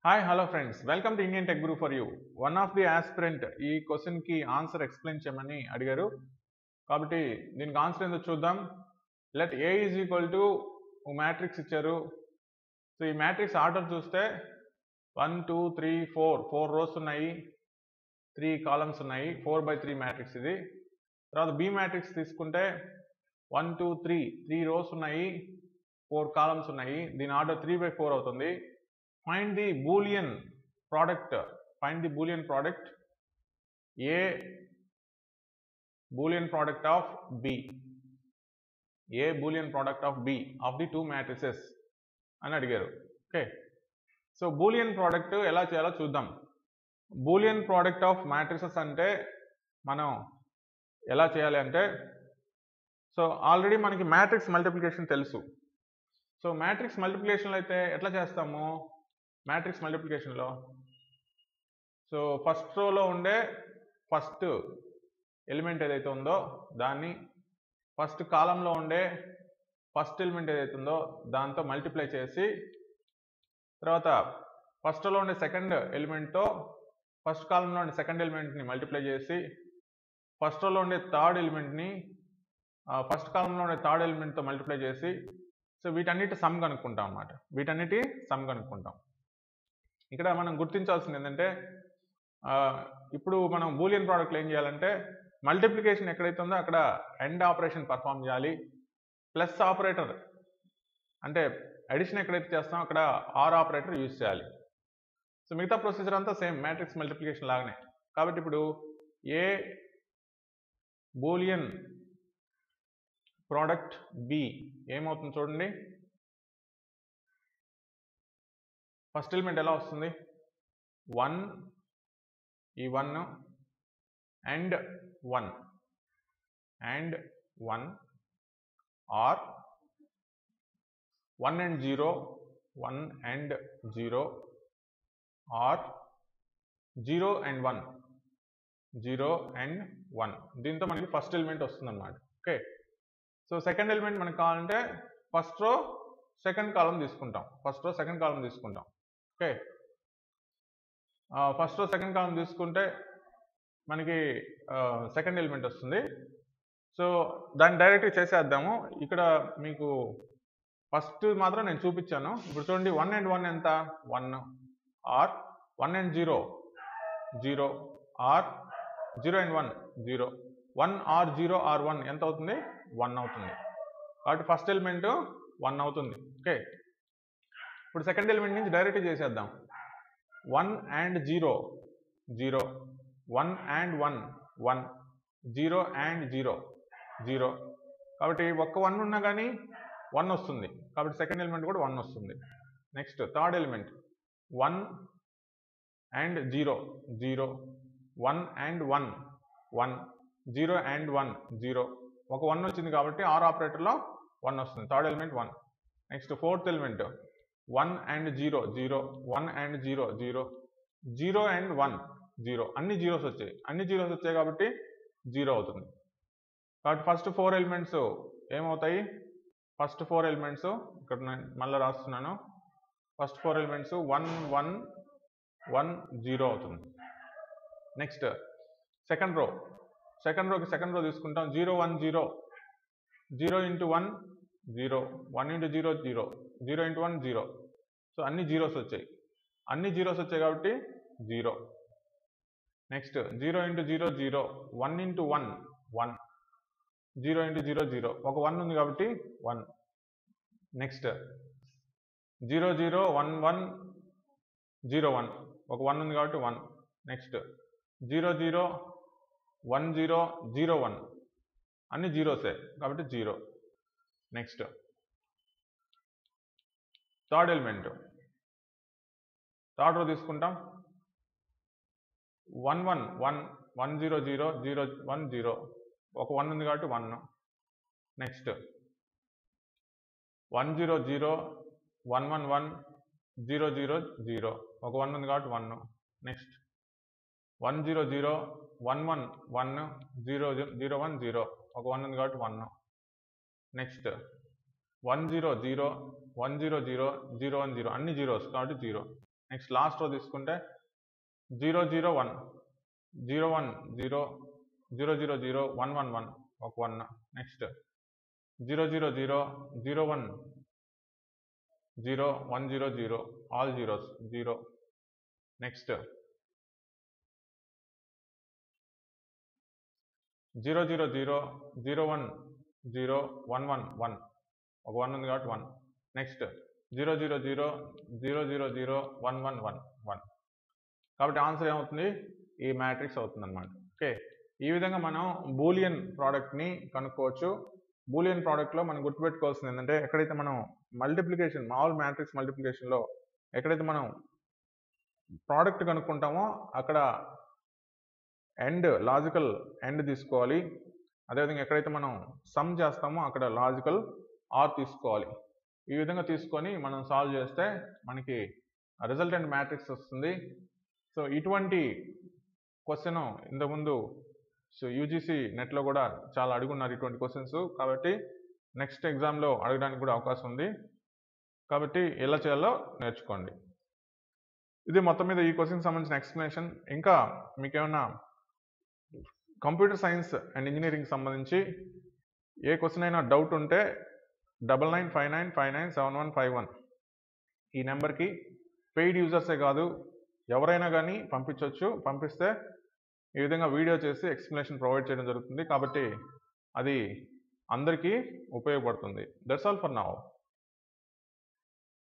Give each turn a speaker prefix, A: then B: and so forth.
A: hi hello friends welcome to Indian tech Guru for you one of the aspirant ఈ క్వశ్చన్కి answer explain చేయమని అడిగారు కాబట్టి దీనికి ఆన్సర్ ఏందో చూద్దాం let A is equal to matrix ఇచ్చారు సో ఈ మ్యాట్రిక్స్ ఆర్డర్ చూస్తే one two three four four rows ఉన్నాయి త్రీ కాలమ్స్ ఉన్నాయి ఫోర్ బై త్రీ మ్యాట్రిక్స్ ఇది తర్వాత బి మ్యాట్రిక్స్ తీసుకుంటే one two three three rows ఉన్నాయి ఫోర్ కాలమ్స్ ఉన్నాయి దీని ఆర్డర్ త్రీ బై ఫోర్ అవుతుంది find the Boolean product find the Boolean product A Boolean product of B A Boolean product of B of the two matrices అని అడిగారు okay so Boolean product ఎలా చేయాలో చూద్దాం Boolean product of matrices అంటే మనం ఎలా చేయాలి అంటే సో ఆల్రెడీ మనకి మ్యాట్రిక్స్ మల్టిప్లికేషన్ తెలుసు సో మ్యాట్రిక్స్ మల్టిప్లికేషన్లో అయితే ఎట్లా చేస్తాము మ్యాట్రిక్స్ మల్టిప్లికేషన్లో సో ఫస్ట్ రోలో ఉండే ఫస్ట్ ఎలిమెంట్ ఏదైతే ఉందో దాన్ని ఫస్ట్ కాలంలో ఉండే ఫస్ట్ ఎలిమెంట్ ఏదైతే ఉందో దాంతో మల్టిప్లై చేసి తర్వాత ఫస్ట్ రోలో ఉండే సెకండ్ ఎలిమెంట్తో ఫస్ట్ కాలంలో ఉండే సెకండ్ ఎలిమెంట్ని మల్టిప్లై చేసి ఫస్ట్ రోలో ఉండే థర్డ్ ఎలిమెంట్ని ఫస్ట్ కాలంలో ఉండే థర్డ్ ఎలిమెంట్తో మల్టిప్లై చేసి సో వీటన్నిటి సమ్ కనుక్కుంటాం అన్నమాట వీటన్నిటి సమ్ కనుక్కుంటాం ఇక్కడ మనం గుర్తించాల్సింది ఏంటంటే ఇప్పుడు మనం బూలియన్ ప్రోడక్ట్లు ఏం చేయాలంటే మల్టిప్లికేషన్ ఎక్కడైతే ఉందో అక్కడ ఎండ్ ఆపరేషన్ పర్ఫామ్ చేయాలి ప్లస్ ఆపరేటర్ అంటే అడిషన్ ఎక్కడైతే చేస్తామో అక్కడ ఆర్ ఆపరేటర్ యూజ్ చేయాలి సో మిగతా ప్రొసీజర్ అంతా సేమ్ మ్యాట్రిక్స్ మల్టిప్లికేషన్ లాగానే కాబట్టి ఇప్పుడు ఏ బూలియన్ ప్రోడక్ట్ బి ఏమవుతుంది చూడండి ఫస్ట్ ఎలిమెంట్ ఎలా వస్తుంది వన్ ఈ one and one and one or one and zero one and zero or zero and one zero and one దీంతో మనకి ఫస్ట్ ఎలిమెంట్ వస్తుందన్నమాట ఓకే సో సెకండ్ ఎలిమెంట్ మనకు కావాలంటే ఫస్ట్ రో సెకండ్ కాలం తీసుకుంటాం first row second column తీసుకుంటాం okay first row second column తీసుకుంటే మనకి second element వస్తుంది సో దాన్ని డైరెక్ట్గా చేసేద్దాము ఇక్కడ మీకు ఫస్ట్ మాత్రం నేను చూపించాను ఇప్పుడు చూడండి వన్ అండ్ వన్ ఎంత one or one and zero zero or zero and one zero one or zero or one ఎంత అవుతుంది వన్ అవుతుంది కాబట్టి ఫస్ట్ ఎలిమెంట్ వన్ అవుతుంది ఓకే ఇప్పుడు సెకండ్ ఎలిమెంట్ నుంచి డైరెక్ట్ చేసేద్దాం one and zero zero one and one one zero and zero zero కాబట్టి ఒక్క వన్ ఉన్నా కానీ వన్ వస్తుంది కాబట్టి సెకండ్ ఎలిమెంట్ కూడా వన్ వస్తుంది next third element one and zero zero one and one one zero and one zero ఒక one వచ్చింది కాబట్టి ఆర్ ఆపరేటర్లో వన్ వస్తుంది third element one next fourth element one and zero zero one and zero zero zero and one zero అన్ని zeros వచ్చాయి అన్ని zeros వచ్చాయి కాబట్టి జీరో అవుతుంది కాబట్టి ఫస్ట్ ఫోర్ ఎలిమెంట్స్ ఏమవుతాయి ఫస్ట్ ఫోర్ ఎలిమెంట్స్ ఇక్కడ నేను మళ్ళీ రాస్తున్నాను first four elements one one one zero అవుతుంది next second row second రోకి second row తీసుకుంటాం zero one zero zero into one zero one into zero zero zero into one zero so అన్ని zeros వచ్చాయి అన్ని zeros వచ్చాయి కాబట్టి zero next zero into zero zero one into one one zero into zero zero ఒక one ఉంది కాబట్టి one next zero zero one one zero one ఒక one ఉంది కాబట్టి one next zero zero one zero zero one అన్ని జీరోసే కాబట్టి zero next third element third row తీసుకుంటాం one one one one zero zero zero one zero ఒక one ఉంది కాబట్టి one next one zero zero one one one zero zero zero ఒక one ఉంది కాబట్టి one next one zero zero one one one zero zero one zero ఒక one ఉంది కాబట్టి one next one zero zero one zero zero zero one zero అన్ని zeros కాబట్టి zero next last row తీసుకుంటే zero zero one zero one zero zero zero zero one one one ఒక one next zero zero zero zero one zero one zero zero all zeros zero next zero zero zero zero one zero one one one ఒక one ఉంది కాబట్టి one next zero zero zero zero zero zero one one one one కాబట్టి answer ఏమవుతుంది ఈ matrix అవుతుంది అనమాట okay ఈ విధంగా మనం బూలియన్ ప్రోడక్ట్ని కనుక్కోవచ్చు బూలియన్ ప్రోడక్ట్లో మనం గుర్తుపెట్టుకోవాల్సింది ఏంటంటే ఎక్కడైతే మనం మల్టిప్లికేషన్ మామూలు మ్యాట్రిక్స్ మల్టిప్లికేషన్లో ఎక్కడైతే మనం ప్రోడక్ట్ కనుక్కుంటామో అక్కడ ఎండ్ లాజికల్ ఎండ్ తీసుకోవాలి అదేవిధంగా ఎక్కడైతే మనం సమ్ చేస్తామో అక్కడ లాజికల్ ఆర్ తీసుకోవాలి ఈ విధంగా తీసుకొని మనం సాల్వ్ చేస్తే మనకి రిజల్టెంట్ మ్యాట్రిక్స్ వస్తుంది సో ఇటువంటి క్వశ్చన్ ఇంతకుముందు సో యూజీసీ నెట్లో కూడా చాలా అడుగున్నారు ఇటువంటి క్వశ్చన్స్ కాబట్టి నెక్స్ట్ ఎగ్జామ్లో అడగడానికి కూడా అవకాశం ఉంది కాబట్టి ఎలా చేయాలో నేర్చుకోండి ఇది మొత్తం మీద ఈ క్వశ్చన్ సంబంధించిన ఎక్స్ప్లెనేషన్ ఇంకా మీకేమన్నా కంప్యూటర్ సైన్స్ అండ్ ఇంజనీరింగ్ సంబంధించి ఏ క్వశ్చన్ అయినా డౌట్ ఉంటే double nine five nine five nine seven one five one ఈ నెంబర్కి పెయిడ్ యూజర్సే కాదు ఎవరైనా కానీ పంపించవచ్చు పంపిస్తే ఈ విధంగా వీడియో చేసి ఎక్స్ప్లెనేషన్ ప్రొవైడ్ చేయడం జరుగుతుంది కాబట్టి అది అందరికీ ఉపయోగపడుతుంది దట్స్ ఆల్ ఫర్ నౌ